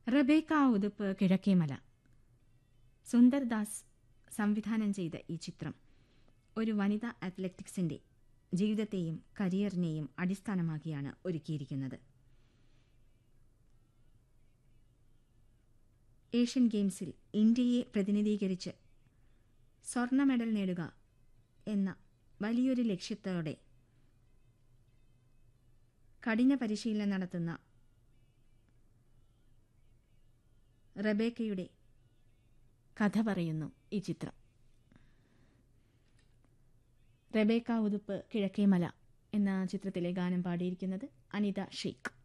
Rebecca Uthup കിഴക്കേമല Sundar Das സംവിധാനം ചെയ്ത ഈ ചിത്രം ഒരു വനിതാ അത്ലറ്റിക്സിന്റെ ജീവിതത്തെയും കരിയറിനെയും അടിസ്ഥാനമാക്കിയാണ് ഒരുക്കിയിരിക്കുന്നത് ഏഷ്യൻ ഗെയിംസിൽ ഇന്ത്യയെ പ്രതിനിധീകരിച്ച് സ്വർണ്ണ മെഡൽ നേടുക എന്ന വലിയൊരു ലക്ഷ്യത്തോടെ കഠിന പരിശീലനം നടത്തുന്ന റബേക്കയുടെ കഥ പറയുന്നു ഈ ചിത്രം റബേക്ക ഉതുപ്പ് കിഴക്കേമല എന്ന ചിത്രത്തിലെ ഗാനം പാടിയിരിക്കുന്നത് അനിത ഷെയ്ഖ്